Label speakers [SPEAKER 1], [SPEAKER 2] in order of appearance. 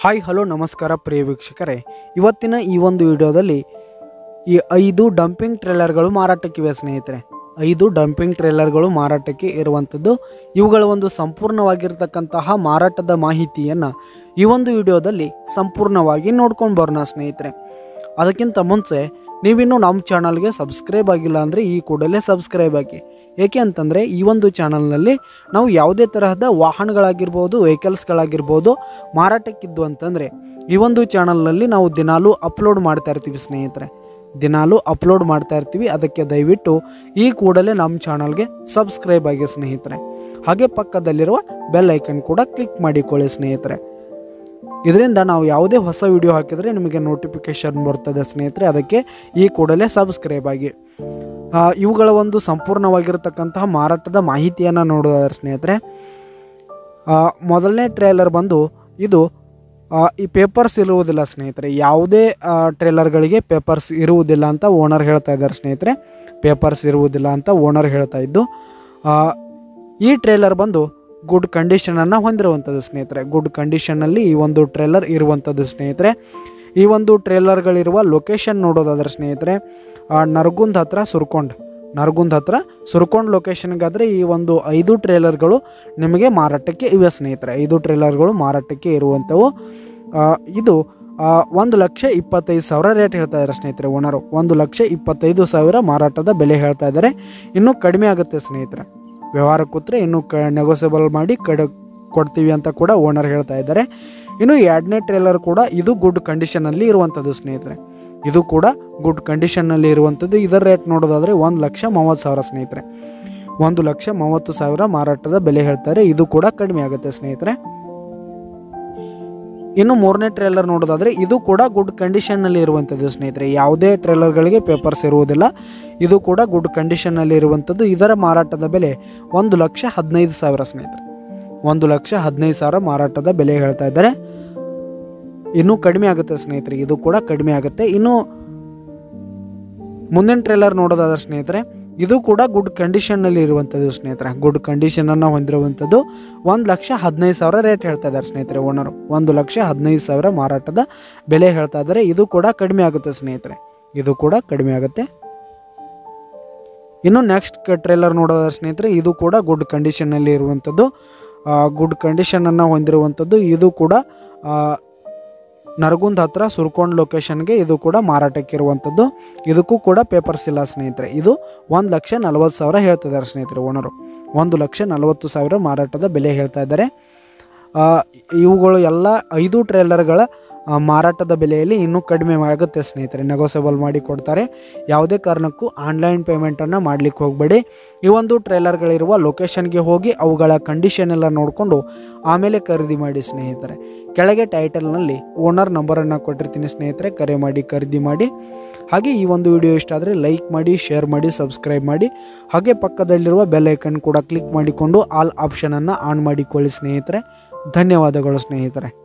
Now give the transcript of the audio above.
[SPEAKER 1] hi hello ನಮಸ್ಕಾರ ಪ್ರಿಯ ವೀಕ್ಷಕರೇ ಇವತ್ತಿನ ಈ ಒಂದು ವಿಡಿಯೋದಲ್ಲಿ ಈ ಐದು ಡಂಪಿಂಗ್ ಟ್ರೇಲರ್ಗಳು ಮಾರಾಟಕ್ಕಿವೆ ಸ್ನೇಹಿತರೆ ಐದು ಡಂಪಿಂಗ್ ಟ್ರೇಲರ್ಗಳು ಮಾರಾಟಕ್ಕೆ ಇರುವಂಥದ್ದು ಇವುಗಳ ಒಂದು ಸಂಪೂರ್ಣವಾಗಿರ್ತಕ್ಕಂತಹ ಮಾರಾಟದ ಮಾಹಿತಿಯನ್ನು ಈ ಒಂದು ವಿಡಿಯೋದಲ್ಲಿ ಸಂಪೂರ್ಣವಾಗಿ ನೋಡ್ಕೊಂಡು ಬರೋಣ ಸ್ನೇಹಿತರೆ ಅದಕ್ಕಿಂತ ಮುಂಚೆ ನೀವಿನ್ನೂ ನಮ್ಮ ಚಾನಲ್ಗೆ ಸಬ್ಸ್ಕ್ರೈಬ್ ಆಗಿಲ್ಲ ಅಂದರೆ ಈ ಕೂಡಲೇ ಸಬ್ಸ್ಕ್ರೈಬ್ ಆಗಿ ಏಕೆ ಅಂತಂದರೆ ಈ ಒಂದು ಚಾನಲ್ನಲ್ಲಿ ನಾವು ಯಾವುದೇ ತರಹದ ವಾಹನಗಳಾಗಿರ್ಬೋದು ವೆಹಿಕಲ್ಸ್ಗಳಾಗಿರ್ಬೋದು ಮಾರಾಟಕ್ಕಿದ್ದು ಅಂತಂದರೆ ಈ ಒಂದು ಚಾನಲ್ನಲ್ಲಿ ನಾವು ದಿನಾಲೂ ಅಪ್ಲೋಡ್ ಮಾಡ್ತಾ ಇರ್ತೀವಿ ಸ್ನೇಹಿತರೆ ದಿನಾಲೂ ಅಪ್ಲೋಡ್ ಮಾಡ್ತಾ ಇರ್ತೀವಿ ಅದಕ್ಕೆ ದಯವಿಟ್ಟು ಈ ಕೂಡಲೇ ನಮ್ಮ ಚಾನಲ್ಗೆ ಸಬ್ಸ್ಕ್ರೈಬ್ ಆಗಿ ಸ್ನೇಹಿತರೆ ಹಾಗೆ ಪಕ್ಕದಲ್ಲಿರುವ ಬೆಲ್ ಐಕನ್ ಕೂಡ ಕ್ಲಿಕ್ ಮಾಡಿಕೊಳ್ಳಿ ಸ್ನೇಹಿತರೆ ಇದರಿಂದ ನಾವು ಯಾವುದೇ ಹೊಸ ವಿಡಿಯೋ ಹಾಕಿದರೆ ನಿಮಗೆ ನೋಟಿಫಿಕೇಶನ್ ಬರ್ತದೆ ಸ್ನೇಹಿತರೆ ಅದಕ್ಕೆ ಈ ಕೂಡಲೇ ಸಬ್ಸ್ಕ್ರೈಬ್ ಆಗಿ ಆ, ಇವುಗಳ ಒಂದು ಸಂಪೂರ್ಣವಾಗಿರತಕ್ಕಂತಹ ಮಾರಾಟದ ಮಾಹಿತಿಯನ್ನು ನೋಡೋದಾದ್ರೆ ಸ್ನೇಹಿತರೆ ಆ, ಮೊದಲನೇ ಟ್ರೇಲರ್ ಬಂದು ಇದು ಆ, ಈ ಪೇಪರ್ಸ್ ಇರುವುದಿಲ್ಲ ಸ್ನೇಹಿತರೆ ಯಾವುದೇ ಆ, ಟ್ರೇಲರ್ಗಳಿಗೆ ಪೇಪರ್ಸ್ ಇರುವುದಿಲ್ಲ ಅಂತ ಓನರ್ ಹೇಳ್ತಾ ಇದ್ದಾರೆ ಸ್ನೇಹಿತರೆ ಪೇಪರ್ಸ್ ಇರುವುದಿಲ್ಲ ಅಂತ ಓನರ್ ಹೇಳ್ತಾ ಇದ್ದು ಆ, ಈ ಟ್ರೇಲರ್ ಬಂದು ಗುಡ್ ಕಂಡೀಷನನ್ನು ಹೊಂದಿರುವಂಥದ್ದು ಸ್ನೇಹಿತರೆ ಗುಡ್ ಕಂಡೀಷನ್ನಲ್ಲಿ ಈ ಒಂದು ಟ್ರೇಲರ್ ಇರುವಂಥದ್ದು ಸ್ನೇಹಿತರೆ ಈ ಒಂದು ಟ್ರೇಲರ್ಗಳಿರುವ ಲೊಕೇಶನ್ ನೋಡೋದಾದ್ರೆ ಸ್ನೇಹಿತರೆ ಆ, ನರಗುಂದ್ ಹತ್ರ ಸುರ್ಕೊಂಡ್ ನರಗುಂದ್ ಹತ್ರ ಸುರ್ಕೊಂಡ್ ಲೊಕೇಶನ್ಗಾದರೆ ಈ ಒಂದು ಐದು ಟ್ರೇಲರ್ಗಳು ನಿಮಗೆ ಮಾರಾಟಕ್ಕೆ ಇವೆ ಸ್ನೇಹಿತರೆ ಐದು ಟ್ರೇಲರ್ಗಳು ಮಾರಾಟಕ್ಕೆ ಇರುವಂಥವು ಆ, ಇದು ಆ, ಒಂದು ಲಕ್ಷ ಇಪ್ಪತ್ತೈದು ಸಾವಿರ ರೇಟ್ ಹೇಳ್ತಾ ಇದ್ದಾರೆ ಸ್ನೇಹಿತರೆ ಓನರು ಒಂದು ಲಕ್ಷ ಇಪ್ಪತ್ತೈದು ಸಾವಿರ ಮಾರಾಟದ ಬೆಲೆ ಹೇಳ್ತಾ ಇದ್ದಾರೆ ಇನ್ನೂ ಕಡಿಮೆ ಆಗುತ್ತೆ ಸ್ನೇಹಿತರೆ ವ್ಯವಹಾರ ಕೂತ್ರೆ ಇನ್ನೂ ಕ ನೆಗೋಸಿಯಬಲ್ ಮಾಡಿ ಕಡ ಕೊಡ್ತೀವಿ ಅಂತ ಕೂಡ ಓನರ್ ಹೇಳ್ತಾ ಇದ್ದಾರೆ ಇನ್ನು ಎರಡನೇ ಟ್ರೇಲರ್ ಕೂಡ ಇದು ಗುಡ್ ಕಂಡೀಷನಲ್ಲಿ ಇರುವಂಥದ್ದು ಸ್ನೇಹಿತರೆ ಇದು ಕೂಡ ಗುಡ್ ಕಂಡೀಷನ್ನಲ್ಲಿ ಇರುವಂಥದ್ದು ಇದರ ರೇಟ್ ನೋಡೋದಾದರೆ ಒಂದು ಲಕ್ಷ ಮೂವತ್ತು ಸಾವಿರ ಸ್ನೇಹಿತರೆ ಒಂದು ಲಕ್ಷ ಮೂವತ್ತು ಸಾವಿರ ಮಾರಾಟದ ಬೆಲೆ ಹೇಳ್ತಾರೆ ಇದು ಕೂಡ ಕಡಿಮೆ ಆಗುತ್ತೆ ಸ್ನೇಹಿತರೆ ಇನ್ನು ಮೂರನೇ ಟ್ರೇಲರ್ ನೋಡೋದಾದರೆ ಇದು ಕೂಡ ಗುಡ್ ಕಂಡೀಷನ್ನಲ್ಲಿ ಇರುವಂಥದ್ದು ಸ್ನೇಹಿತರೆ ಯಾವುದೇ ಟ್ರೇಲರ್ಗಳಿಗೆ ಪೇಪರ್ಸ್ ಇರುವುದಿಲ್ಲ ಇದು ಕೂಡ ಗುಡ್ ಕಂಡೀಷನ್ನಲ್ಲಿ ಇರುವಂಥದ್ದು ಇದರ ಮಾರಾಟದ ಬೆಲೆ ಒಂದು ಲಕ್ಷ ಹದಿನೈದು ಸಾವಿರ ಸ್ನೇಹಿತರೆ ಒಂದು ಲಕ್ಷ ಹದಿನೈದು ಸಾವಿರ ಮಾರಾಟದ ಬೆಲೆ ಹೇಳ್ತಾ ಇದ್ದಾರೆ ಇನ್ನೂ ಕಡಿಮೆ ಆಗುತ್ತೆ ಸ್ನೇಹಿತರೆ ಇದು ಕೂಡ ಕಡಿಮೆ ಆಗುತ್ತೆ ಇನ್ನು ಮುಂದಿನ ಟ್ರೇಲರ್ ನೋಡೋದಾದ್ರೆ ಸ್ನೇಹಿತರೆ ಇದು ಕೂಡ ಗುಡ್ ಕಂಡೀಷನ್ನಲ್ಲಿ ಇರುವಂಥದ್ದು ಸ್ನೇಹಿತರೆ ಗುಡ್ ಕಂಡೀಷನನ್ನು ಹೊಂದಿರುವಂಥದ್ದು ಒಂದು ಲಕ್ಷ ಹದಿನೈದು ಸಾವಿರ ರೇಟ್ ಹೇಳ್ತಾ ಇದ್ದಾರೆ ಸ್ನೇಹಿತರೆ ಓನರು ಒಂದು ಲಕ್ಷ ಹದಿನೈದು ಸಾವಿರ ಮಾರಾಟದ ಬೆಲೆ ಹೇಳ್ತಾ ಇದ್ದಾರೆ ಇದು ಕೂಡ ಕಡಿಮೆ ಆಗುತ್ತೆ ಸ್ನೇಹಿತರೆ ಇದು ಕೂಡ ಕಡಿಮೆ ಆಗುತ್ತೆ ಇನ್ನು ನೆಕ್ಸ್ಟ್ ಟ್ರೇಲರ್ ನೋಡೋದಾದ್ರೆ ಸ್ನೇಹಿತರೆ ಇದು ಕೂಡ ಗುಡ್ ಕಂಡೀಷನ್ನಲ್ಲಿ ಇರುವಂಥದ್ದು ಗುಡ್ ಕಂಡೀಷನನ್ನು ಹೊಂದಿರುವಂಥದ್ದು ಇದು ಕೂಡ ಆ, ನರಗುಂದ್ ಹತ್ರ ಸುರ್ಕೊಂಡ್ ಲೊಕೇಶನ್ಗೆ ಇದು ಕೂಡ ಮಾರಾಟಕ್ಕೆ ಇರುವಂಥದ್ದು ಇದಕ್ಕೂ ಕೂಡ ಪೇಪರ್ಸ್ ಇಲ್ಲ ಸ್ನೇಹಿತರೆ ಇದು ಒಂದು ಲಕ್ಷ ನಲವತ್ತು ಸಾವಿರ ಹೇಳ್ತಿದ್ದಾರೆ ಸ್ನೇಹಿತರೆ ಓನರು ಒಂದು ಲಕ್ಷ ನಲವತ್ತು ಸಾವಿರ ಮಾರಾಟದ ಬೆಲೆ ಹೇಳ್ತಾ ಇದ್ದಾರೆ ಆ, ಇವುಗಳು ಎಲ್ಲ ಐದು ಟ್ರೇಲರ್ಗಳ ಆ, ಮಾರಾಟದ ಬೆಲೆಯಲ್ಲಿ ಇನ್ನೂ ಕಡಿಮೆ ಆಗುತ್ತೆ ಸ್ನೇಹಿತರೆ ನೆಗೋಸಿಯಬಲ್ ಮಾಡಿ ಕೊಡ್ತಾರೆ ಯಾವುದೇ ಕಾರಣಕ್ಕೂ ಆನ್ಲೈನ್ ಪೇಮೆಂಟನ್ನು ಮಾಡಲಿಕ್ಕೆ ಹೋಗಬೇಡಿ ಈ ಒಂದು ಟ್ರೇಲರ್ಗಳಿರುವ ಲೊಕೇಶನ್ಗೆ ಹೋಗಿ ಅವುಗಳ ಕಂಡೀಷನ್ ಎಲ್ಲ ನೋಡಿಕೊಂಡು ಆಮೇಲೆ ಖರೀದಿ ಮಾಡಿ ಸ್ನೇಹಿತರೆ ಕೆಳಗೆ ಟೈಟಲ್ನಲ್ಲಿ ಓನರ್ ನಂಬರನ್ನು ಕೊಟ್ಟಿರ್ತೀನಿ ಸ್ನೇಹಿತರೆ ಕರೆ ಮಾಡಿ ಖರೀದಿ ಮಾಡಿ ಹಾಗೆ ಈ ಒಂದು ವಿಡಿಯೋ ಇಷ್ಟ ಆದರೆ ಲೈಕ್ ಮಾಡಿ ಶೇರ್ ಮಾಡಿ ಸಬ್ಸ್ಕ್ರೈಬ್ ಮಾಡಿ ಹಾಗೆ ಪಕ್ಕದಲ್ಲಿರುವ ಬೆಲ್ ಐಕನ್ ಕೂಡ ಕ್ಲಿಕ್ ಮಾಡಿಕೊಂಡು ಆಲ್ ಆಪ್ಷನನ್ನು ಆನ್ ಮಾಡಿಕೊಳ್ಳಿ ಸ್ನೇಹಿತರೆ ಧನ್ಯವಾದಗಳು ಸ್ನೇಹಿತರೆ